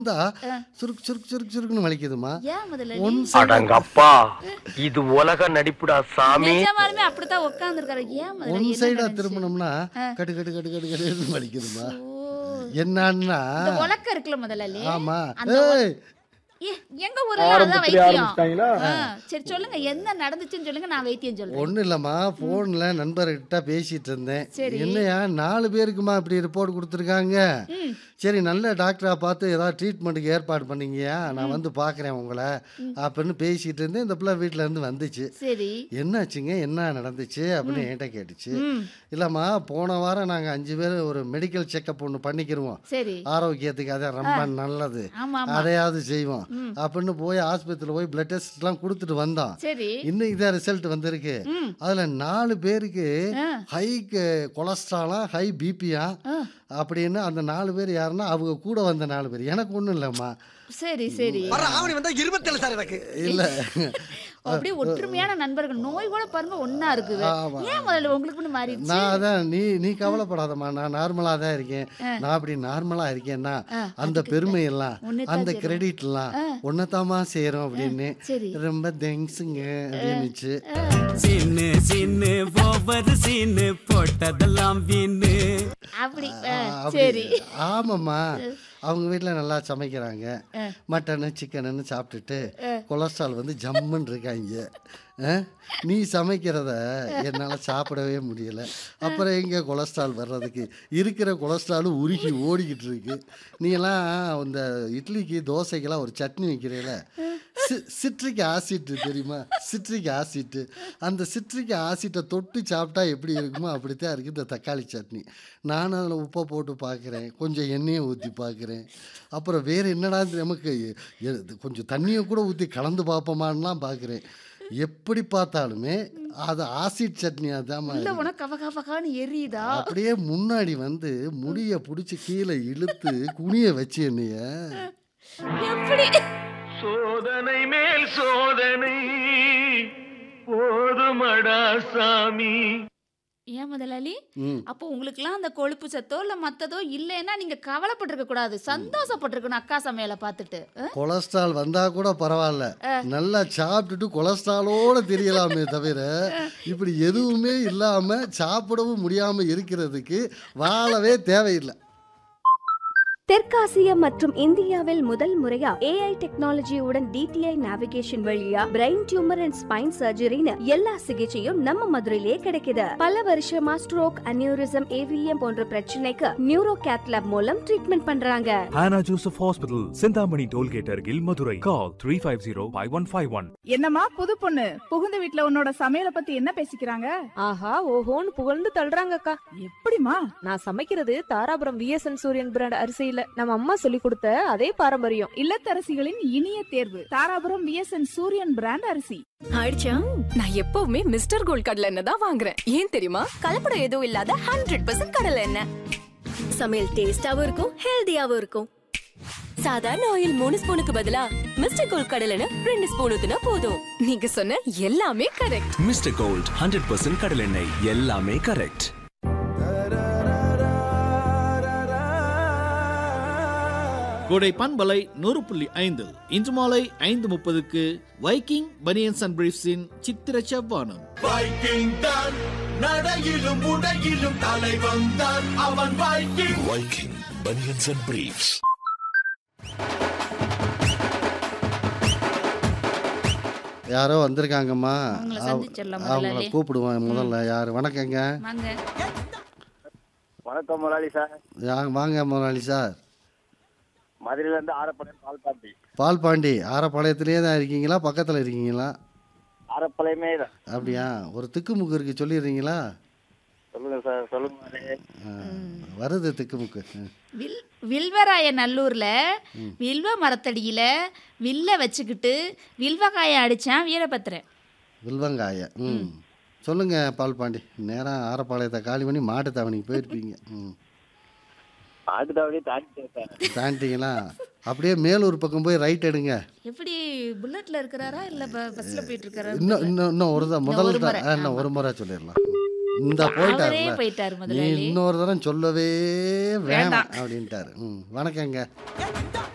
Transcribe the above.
இருந்தா சுருக்கு சுருக்கு சுருக்கு சுருக்குன்னு வலிக்குதுமா ஏன் முதல்ல ஒன் சைடு அடங்கப்பா இது உலக நடிப்புடா சாமி நிஜமாலுமே அப்படித்தான் உட்கார்ந்துருக்காரு ஏன் முதல்ல ஒன் என்ன சைடா நடந்துச்சு? திரும்பினோம்னா கட்டு கட்டு கட்டு கட்டு கட்டு வலிக்குதுமா ஓ என்னன்னா இந்த உலக்க இருக்குல்ல முதல்ல ஆமா அந்த ஏய் ஏ, எங்க ஊர்ல அதான் ஆரம்பத்திலே வைத்தியம் ஆரம்பிச்சிட்டாங்களா ஆ, சரி சொல்லுங்க என்ன நடந்துச்சுன்னு சொல்லுங்க நான் வைத்தியம் சொல்றேன் ஒன்றும் இல்லைம்மா ஃபோனில் நண்பர்கிட்ட பேசிட்டு இருந்தேன் சரி. என்னையா நாலு பேருக்குமா இப்படி ரிப்போர்ட் கொடுத்துருக்காங்க ம். சரி நல்ல டாக்டராக பார்த்து ஏதாவது ட்ரீட்மெண்ட்டுக்கு ஏற்பாடு பண்ணீங்கயா நான் வந்து பார்க்குறேன் உங்களை அப்படின்னு பேசிட்டு இருந்தேன் இந்த பிள்ளை வீட்டில் இருந்து வந்துச்சு சரி என்னாச்சுங்க என்ன நடந்துச்சு அப்படின்னு என்கிட்ட கேட்டுச்சு ம் இல்லைம்மா போன வாரம் நாங்கள் அஞ்சு பேர் ஒரு மெடிக்கல் செக்கப் ஒன்று பண்ணிக்கிருவோம் சரி ஆரோக்கியத்துக்கு அதான் ரொம்ப நல்லது ஆமா ஆமா அதையாவது செய்வோம் அப்படின்னு போய் ஆஸ்பத்திரியில் போய் பிளட் டெஸ்ட்லாம் கொடுத்துட்டு வந்தோம் சரி இன்னைக்கு தான் ரிசல்ட் வந்திருக்கு ம் அதுல நாலு பேருக்கு ஆ. ஹை கொலஸ்ட்ராலா ஹை பிபியா ஆ. அப்படின்னு அந்த நாலு பேர் யாருன்னா அவங்க கூட வந்த நாலு பேர் எனக்கு ஒன்றும் இல்லைம்மா சரி சரி வர ஆவணி வந்தா இருபத்தேழு சார் எனக்கு இல்லை அப்படியே ஒற்றுமையான நண்பர்கள் நோய் கூட பாருங்க ஒண்ணா இருக்குது ஆமா. ஏன் முதல்ல உங்களுக்கு மாறிடுச்சு நான் அதான் நீ நீ கவலைப்படாதம்மா நான் நார்மலாக தான் இருக்கேன் நான் அப்படி நார்மலாக இருக்கேன்னா ஆ, அந்த பெருமை எல்லாம் ஒண்ணுதான் அந்த செய்றோம். கிரெடிட்லாம் ஒன்னதாமா செய்கிறோம் அப்படின்னு சரி ரொம்ப தேங்க்ஸுங்க அப்படின்னுச்சு சீனு சீனு ஒவ்வொரு சீனு போட்டதெல்லாம் வீணு அப்படி ஆ, ஆ, அப்படி- சரி ஆமாம்மா அவங்க வீட்டில் நல்லா சமைக்கிறாங்க ஆ. மட்டனு சிக்கனுன்னு சாப்பிட்டுட்டு கொலஸ்ட்ரால் வந்து ஜம்முன்னு இருக்காங்க ஆ? நீ சமைக்கிறத என்னால் சாப்பிடவே முடியல அப்புறம் எங்கே கொலஸ்ட்ரால் வர்றதுக்கு இருக்கிற கொலஸ்ட்ராலும் உருகி ஓடிக்கிட்டு இருக்கு நீ எல்லாம் இந்த இட்லிக்கு தோசைக்கெல்லாம் ஒரு சட்னி வைக்கிறீல சிட்ரிக் ஆசிட் தெரியுமா சிட்ரிக் ஆசிட் அந்த சிட்ரிக் ஆசிட்டை தொட்டு சாப்பிட்டா எப்படி இருக்குமோ அப்படித்தான் இருக்குது இந்த தக்காளி சட்னி நானும் அதில் உப்பை போட்டு பார்க்குறேன் கொஞ்சம் எண்ணெயை ஊற்றி பார்க்குறேன் அப்புறம் வேறு என்னடா இது நமக்கு எ- கொஞ்சம் தண்ணியை கூட ஊற்றி கலந்து பார்ப்போமான்லாம் பார்க்குறேன் எப்படி பார்த்தாலுமே அது ஆசிட் சட்னியாக தான் இல்ல உனக்கு கவ கவகான்னு எரியுதா அப்படியே முன்னாடி வந்து முடியை பிடிச்சி கீழே இழுத்து குனிய வச்சு என்னைய எப்படி சோதனை மேல் சோதனை போதுமடா சாமி ஏன் முதலாளி ம் அப்போ உங்களுக்குலாம் அந்த கொழுப்பு சத்தோ இல்ல மத்ததோ இல்லைன்னா நீங்க கவலைப்பட்டிருக்க கூடாது சந்தோஷப்பட்டிருக்கணும் அக்கா சமையலை பார்த்துட்டு ஆ? கொலஸ்ட்ரால் வந்தா கூட பரவாயில்ல நல்லா சாப்பிட்டுட்டு கொலஸ்ட்ராலோட தெரியலாமே தவிர இப்படி எதுவுமே இல்லாம சாப்பிடவும் முடியாம இருக்கிறதுக்கு வாழவே தேவையில்லை தெற்காசியா மற்றும் இந்தியாவில் முதல் முறையா ஏஐ டெக்னாலஜியுடன் டிடிஐ நேவிகேஷன் வழியா பிரெயின் டியூமர் அண்ட் ஸ்பைன் சர்ஜரின்னு எல்லா சிகிச்சையும் நம்ம மதுரையிலே கிடைக்குது பல வருஷமா ஸ்ட்ரோக் அனியூரிசம் ஏவிஎம் போன்ற பிரச்சனைக்கு நியூரோ கேத்லாப் மூலம் ட்ரீட்மெண்ட் பண்றாங்க Hannah Joseph Hospital, Sindhamani Tollgate Argil, Madurai. Call 350-5151. என்னம்மா புது பொண்ணு புகுந்த வீட்ல உன்னோட சமையல பத்தி என்ன பேசிக்கிறாங்க ஆஹா ஓஹோன்னு புகழ்ந்து தள்ளுறாங்கக்கா எப்படிமா நான் சமைக்கிறது தாராபுரம் விஎஸ்என் சூரியன் பிராண்ட் அரிசியில நம்ம அம்மா சொல்லி கொடுத்த அதே பாரம்பரியம் இல்லத்தரசிகளின் இனிய தேர்வு தாராபுரம் விஎஸ்என் சூரியன் பிராண்ட் அரிசி ஆயிடுச்சா நான் எப்பவுமே மிஸ்டர் கோல்ட் கடலை எண்ணெய் தான் வாங்குறேன் ஏன் தெரியுமா கலப்படம் எதுவும் இல்லாத ஹண்ட்ரட் பர்சன்ட் கடலை எண்ணெய் சமையல் டேஸ்டாவும் இருக்கும் ஹெல்தியாவும் இருக்கும் சாதாரண ஆயில் மூணு ஸ்பூனுக்கு பதிலா மிஸ்டர் கோல்ட் கடலை எண்ணெய் ரெண்டு ஸ்பூன் ஊத்துனா போதும் நீங்க சொன்ன எல்லாமே கரெக்ட் Mr. Gold, 100% கடலெண்ணெய் எல்லாமே கரெக்ட் கோடை பண்பலை நூறு புள்ளி ஐந்து இன்று மாலை ஐந்து முப்பதுக்கு வைக்கிங் பனியன்ஸ் அண்ட் பிரீஃப்ஸின் சித்திர செவ்வானம் வைக்கிங் தான் நடையிலும் உடையிலும் தலைவன் தான் அவன் Viking Viking Bunions and Briefs. யாரோ வந்திருக்காங்கம்மா அவங்கள அவ- சந்திச்சிடலாம் அவங்கள முதலாளி. கூப்பிடுவேன் முதல்ல யார் வணக்கங்க வாங்க வணக்கம் முதலாளி சார் யா வாங்க முதலாளி சார் மதுரையில இருந்து ஆரப்படையம் பால்பாண்டி பால் பாண்டி ஆரப்பாளையத்திலே தான் இருக்கீங்களா பக்கத்தில் இருக்கீங்களா ஆரப்பாளையமே தான் அப்படியா ஒரு திக்குமுக்கு இருக்கு சொல்லிடுறீங்களா சொல்லுங்க சார் சொல்லுங்க முதலாளி. ஆ, வருது திக்குமுக்கு ஆ. வில் வில்வராய நல்லூர்ல வில்வ மரத்தடியில வில்ல வச்சுக்கிட்டு வில்வகாய அடிச்சான் வீரபத்திரன் வில்வங்காய ம் சொல்லுங்க பால் பாண்டி நேராக ஆரப்பாளையத்தை காலி பண்ணி மாட்டு தாவணிக்கு போயிருப்பீங்க ம் ஆட்டு தாவடியே தாண்டிட்டேன் சார் தாண்டிங்களா அப்படியே மேலூர் பக்கம் போய் ரைட் எடுங்க எப்படி புல்லட்ல இருக்கிறாரா இல்ல ப- பஸ்ல போயிட்டு இருக்காரா இன்னும் இன்னும் இன்னும் ஒரு தான் இன்னும் முதல் ஒரு தான் முறை, ஆ, இன்னும் ஒரு முறை சொல்லிடலாம் இந்த போயிட்டாருல அவரே போயிட்டாரு நீ முதலாளி இன்னொரு தரம் சொல்லவே வேணாம் வேண்டாம். அப்படின்ட்டாரு ம் வணக்கங்க